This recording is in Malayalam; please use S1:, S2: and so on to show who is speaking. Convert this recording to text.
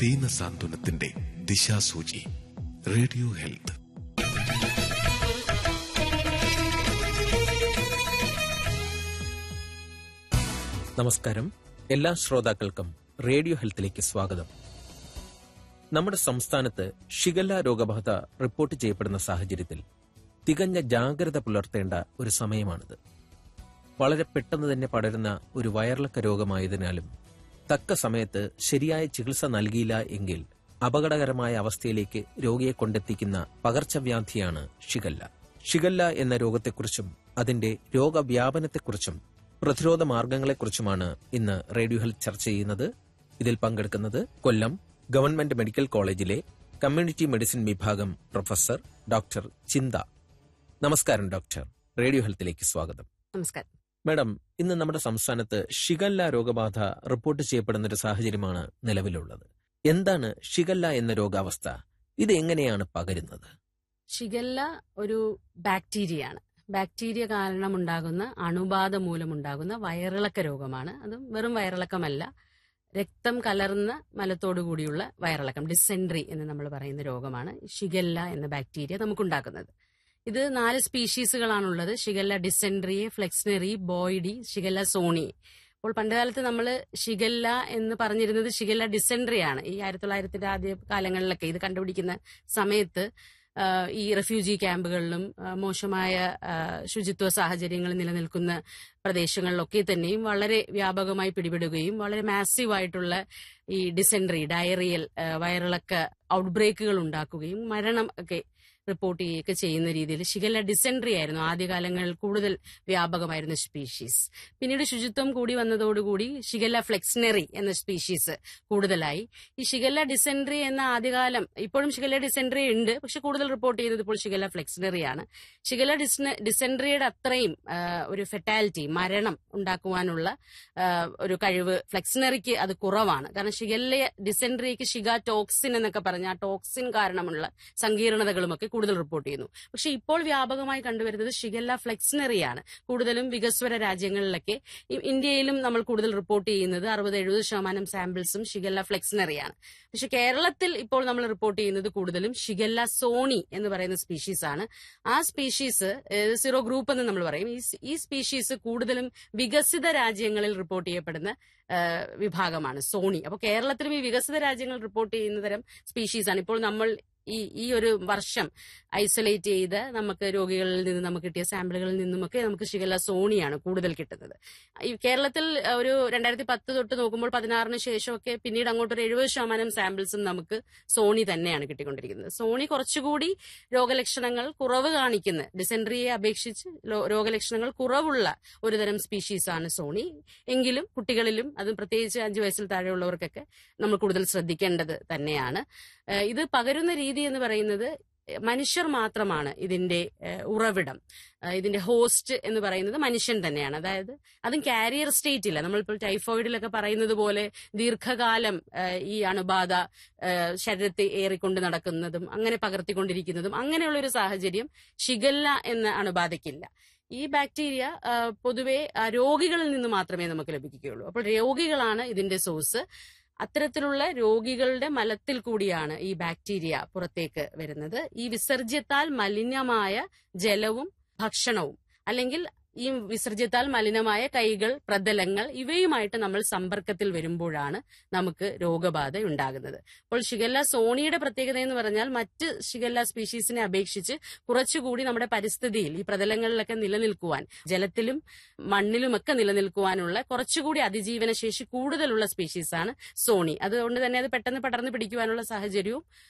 S1: ദീനസാന്ത്വനത്തിന്റെ ദിശാസൂചി റേഡിയോ ഹെൽത്ത്
S2: നമസ്കാരം എല്ലാ ശ്രോതാക്കൾക്കും റേഡിയോ ഹെൽത്തിലേക്ക് സ്വാഗതം നമ്മുടെ സംസ്ഥാനത്ത് ഷിഗല്ല രോഗബാധ റിപ്പോർട്ട് ചെയ്യപ്പെടുന്ന സാഹചര്യത്തിൽ തികഞ്ഞ ജാഗ്രത പുലർത്തേണ്ട ഒരു സമയമാണിത് വളരെ പെട്ടെന്ന് തന്നെ പടരുന്ന ഒരു വയറിളക്ക രോഗമായതിനാലും തക്ക സമയത്ത് ശരിയായ ചികിത്സ നൽകിയില്ല എങ്കിൽ അപകടകരമായ അവസ്ഥയിലേക്ക് രോഗിയെ കൊണ്ടെത്തിക്കുന്ന പകർച്ചവ്യാധിയാണ് ഷിഗല്ല ഷിഗല്ല എന്ന രോഗത്തെക്കുറിച്ചും അതിന്റെ രോഗവ്യാപനത്തെക്കുറിച്ചും പ്രതിരോധ മാർഗങ്ങളെക്കുറിച്ചുമാണ് ഇന്ന് റേഡിയോ ഹെൽത്ത് ചർച്ച ചെയ്യുന്നത് ഇതിൽ പങ്കെടുക്കുന്നത് കൊല്ലം ഗവൺമെന്റ് മെഡിക്കൽ കോളേജിലെ കമ്മ്യൂണിറ്റി മെഡിസിൻ വിഭാഗം പ്രൊഫസർ ഡോക്ടർ ചിന്ത നമസ്കാരം ഡോക്ടർ റേഡിയോ ഹെൽത്തിലേക്ക് സ്വാഗതം
S3: നമസ്കാരം
S2: മാഡം ഇന്ന് നമ്മുടെ സംസ്ഥാനത്ത് ഷിഗല്ല രോഗബാധ റിപ്പോർട്ട് ചെയ്യപ്പെടുന്ന ഒരു സാഹചര്യമാണ് നിലവിലുള്ളത് എന്താണ് ഷിഗല്ല എന്ന രോഗാവസ്ഥ ഇത് എങ്ങനെയാണ് പകരുന്നത്
S3: ഷിഗല്ല ഒരു ബാക്ടീരിയയാണ് ബാക്ടീരിയ കാരണമുണ്ടാകുന്ന അണുബാധ മൂലമുണ്ടാകുന്ന വയറിളക്ക രോഗമാണ് അതും വെറും വയറിളക്കമല്ല രക്തം കലർന്ന മലത്തോടു കൂടിയുള്ള വയറിളക്കം ഡിസെൻട്രി എന്ന് നമ്മൾ പറയുന്ന രോഗമാണ് ഷിഗല്ല എന്ന ബാക്ടീരിയ നമുക്കുണ്ടാക്കുന്നത് ഇത് നാല് സ്പീഷീസുകളാണുള്ളത് shigella dysentery flexneri boydii shigella sonnei അപ്പോൾ പണ്ടുകാലത്ത് നമ്മൾ ഷിഗല്ല എന്ന് പറഞ്ഞിരുന്നത് ഷിഗല്ല ഡിസെൻട്രി ആണ് ഈ ആയിരത്തി തൊള്ളായിരത്തിന്റെ ആദ്യ കാലങ്ങളിലൊക്കെ ഇത് കണ്ടുപിടിക്കുന്ന സമയത്ത് ആ, ഈ റെഫ്യൂജി ക്യാമ്പുകളിലും ആ, മോശമായ ആ, ശുചിത്വ സാഹചര്യങ്ങൾ നിലനിൽക്കുന്ന പ്രദേശങ്ങളിലൊക്കെ തന്നെയും വളരെ വ്യാപകമായി പിടിപെടുകയും വളരെ മാസീവായിട്ടുള്ള ഈ ഡിസെൻട്രി ഡയറിയൽ ആ, വയറിളക്ക ഔട്ട്ബ്രേക്കുകൾ ഉണ്ടാക്കുകയും മരണം ഒക്കെ റിപ്പോർട്ട് ചെയ്യുകയൊക്കെ ചെയ്യുന്ന രീതിയിൽ ഷിഗല്ല ഡിസെൻട്രി ആയിരുന്നു ആദ്യകാലങ്ങളിൽ കൂടുതൽ വ്യാപകമായിരുന്ന സ്പീഷീസ് പിന്നീട് ശുചിത്വം കൂടി വന്നതോടുകൂടി ഷിഗല്ല ഫ്ലെക്സ്നറി എന്ന സ്പീഷീസ് കൂടുതലായി ഈ ഷിഗല്ല ഡിസെൻട്രി എന്ന ആദ്യകാലം ഇപ്പോഴും ഷിഗല്ല ഡിസെൻട്രി ഉണ്ട് പക്ഷെ കൂടുതൽ റിപ്പോർട്ട് ചെയ്യുന്നത് ഇപ്പോൾ ഷിഗല്ല ഫ്ലെക്സ്നറി ആണ് ഷിഗല്ല ഡിസ്ന- ഡിസെൻട്രിയുടെ അത്രയും ആ, ഒരു ഫെറ്റാലിറ്റി മരണം ഉണ്ടാക്കുവാനുള്ള ആ, ഒരു കഴിവ് ഫ്ലെക്സ്നറിക്ക് അത് കുറവാണ് കാരണം ഷിഗല്ല ഡിസെൻട്രിക്ക് ഷിഗ ടോക്സിൻ എന്നൊക്കെ പറഞ്ഞ ആ ടോക്സിൻ കാരണമുള്ള സങ്കീർണതകളുമൊക്കെ കൂടുതൽ റിപ്പോർട്ട് ചെയ്യുന്നു പക്ഷെ ഇപ്പോൾ വ്യാപകമായി കണ്ടുവരുന്നത് ഷിഗല്ല ഫ്ലെക്സ്നറിയാണ് കൂടുതലും വികസ്വര രാജ്യങ്ങളിലൊക്കെ ഇ- ഇന്ത്യയിലും നമ്മൾ കൂടുതൽ റിപ്പോർട്ട് ചെയ്യുന്നത് അറുപത് എഴുപത് ശതമാനം സാമ്പിൾസും ഷിഗല്ല ഫ്ലെക്സ്നറിയാണ് പക്ഷെ കേരളത്തിൽ ഇപ്പോൾ നമ്മൾ റിപ്പോർട്ട് ചെയ്യുന്നത് കൂടുതലും ഷിഗല്ല സോണി എന്ന് പറയുന്ന സ്പീഷീസ് ആണ് ആ സ്പീഷീസ് സീറോ ഗ്രൂപ്പ് എന്ന് നമ്മൾ പറയും ഈ സ്- ഈ സ്പീഷീസ് കൂടുതലും വികസിത രാജ്യങ്ങളിൽ റിപ്പോർട്ട് ചെയ്യപ്പെടുന്ന ആ, വിഭാഗമാണ് സോണി അപ്പോൾ കേരളത്തിലും ഈ വികസിത രാജ്യങ്ങൾ റിപ്പോർട്ട് ചെയ്യുന്ന തരം സ്പീഷീസ് ആണ് ഇപ്പോൾ നമ്മൾ ഈ ഈ ഒരു വർഷം ഐസൊലേറ്റ് ചെയ്ത് നമുക്ക് രോഗികളിൽ നിന്ന് നമുക്ക് കിട്ടിയ സാമ്പിളുകളിൽ നിന്നുമൊക്കെ നമുക്ക് ഷിഗല്ല സോണിയാണ് കൂടുതൽ കിട്ടുന്നത് ഈ കേരളത്തിൽ ഒരു രണ്ടായിരത്തി പത്ത് തൊട്ട് നോക്കുമ്പോൾ പതിനാറിന് ശേഷമൊക്കെ പിന്നീട് അങ്ങോട്ട് ഒരു എഴുപത് ശതമാനം സാമ്പിൾസും നമുക്ക് സോണി തന്നെയാണ് കിട്ടിക്കൊണ്ടിരിക്കുന്നത് സോണി കുറച്ചുകൂടി രോഗലക്ഷണങ്ങൾ കുറവ് കാണിക്കുന്ന ഡിസെൻട്രിയെ അപേക്ഷിച്ച് ലോ- രോഗലക്ഷണങ്ങൾ കുറവുള്ള ഒരുതരം സ്പീഷീസ് ആണ് സോണി എങ്കിലും കുട്ടികളിലും അത് പ്രത്യേകിച്ച് അഞ്ചു വയസ്സിൽ താഴെയുള്ളവർക്കൊക്കെ നമ്മൾ കൂടുതൽ ശ്രദ്ധിക്കേണ്ടത് തന്നെയാണ് ഏഹ് ഇത് പകരുന്ന രീതി എന്ന് പറയുന്നത് മനുഷ്യർ മാത്രമാണ് ഇതിന്റെ ഏഹ് ഉറവിടം ഏഹ് ഇതിന്റെ ഹോസ്റ്റ് എന്ന് പറയുന്നത് മനുഷ്യൻ തന്നെയാണ് അതായത് അതും കാരിയർ സ്റ്റേറ്റില്ല നമ്മളിപ്പോൾ ടൈഫോയിഡിലൊക്കെ പറയുന്നത് പോലെ ദീർഘകാലം ഏഹ് ഈ അണുബാധ ഏഹ് ശരീരത്തെ ഏറിക്കൊണ്ട് നടക്കുന്നതും അങ്ങനെ പകർത്തിക്കൊണ്ടിരിക്കുന്നതും അങ്ങനെയുള്ള ഒരു സാഹചര്യം ഷിഗല്ല എന്ന അണുബാധയ്ക്കില്ല ഈ ബാക്ടീരിയ ആ, പൊതുവെ ആ, രോഗികളിൽ നിന്ന് മാത്രമേ നമുക്ക് ലഭിക്കുകയുള്ളൂ അപ്പോൾ രോഗികളാണ് ഇതിന്റെ സോഴ്സ് അത്തരത്തിലുള്ള രോഗികളുടെ മലത്തിൽ കൂടിയാണ് ഈ ബാക്ടീരിയ പുറത്തേക്ക് വരുന്നത് ഈ വിസർജ്യത്താൽ മലിനമായ ജലവും ഭക്ഷണവും അല്ലെങ്കിൽ ഈ വിസർജ്യത്താൽ മലിനമായ കൈകൾ പ്രതലങ്ങൾ ഇവയുമായിട്ട് നമ്മൾ സമ്പർക്കത്തിൽ വരുമ്പോഴാണ് നമുക്ക് രോഗബാധ ഉണ്ടാകുന്നത് അപ്പോൾ ഷിഗല്ല സോണിയുടെ പ്രത്യേകത എന്ന് പറഞ്ഞാൽ മറ്റ് ഷിഗല്ല സ്പീഷീസിനെ അപേക്ഷിച്ച് കുറച്ചുകൂടി നമ്മുടെ പരിസ്ഥിതിയിൽ ഈ പ്രതലങ്ങളിലൊക്കെ നിലനിൽക്കുവാൻ ജലത്തിലും മണ്ണിലുമൊക്കെ നിലനിൽക്കുവാനുള്ള കുറച്ചുകൂടി അതിജീവന ശേഷി കൂടുതലുള്ള സ്പീഷീസാണ് സോണി അതുകൊണ്ട് തന്നെ അത് പെട്ടെന്ന് പടർന്നു പിടിക്കുവാനുള്ള സാഹചര്യവും